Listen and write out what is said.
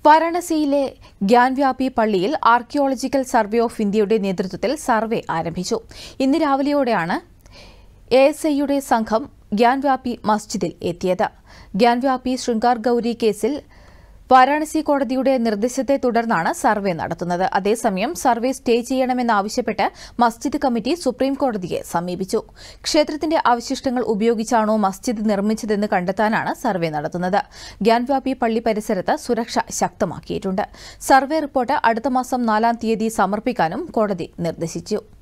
വാരാണസിയിലെ ഗ്യാൻവ്യാപി പള്ളിയിൽ archaeological survey of ഇന്ത്യയുടെ നേതൃത്വത്തിൽ സർവേ ആരംഭിച്ചു ഇന്ന് രാവിലെയോടെയാണ് എ എസ് ഐയുടെ സംഘം ഗ്യാൻവ്യാപി മസ്ജിദിൽ എത്തിയത് ഗ്യാൻവ്യാപി ശൃംഗാർ ഗൌരി കേസിൽ വാരാണസി കോടതിയുടെ നിർദ്ദേശത്തെ തുടർന്നാണ് സർവേ നടത്തുന്നത് അതേസമയം സർവേ സ്റ്റേ ചെയ്യണമെന്നാവശ്യപ്പെട്ട് മസ്ജിദ് കമ്മിറ്റി സുപ്രീം കോടതിയെ സമീപിച്ചു ക്ഷേത്രത്തിന്റെ അവശിഷ്ടങ്ങൾ ഉപയോഗിച്ചാണോ മസ്ജിദ് നിർമ്മിച്ചതെന്ന് കണ്ടെത്താനാണ് സർവേ നടത്തുന്നത് ഗ്യാൻവ്യാപി പള്ളി പരിസരത്ത് സുരക്ഷ ശക്തമാക്കിയിട്ടുണ്ട് സർവേ റിപ്പോർട്ട് അടുത്ത മാസം നാലാം തീയതി സമർപ്പിക്കാനും കോടതി നിർദ്ദേശിച്ചു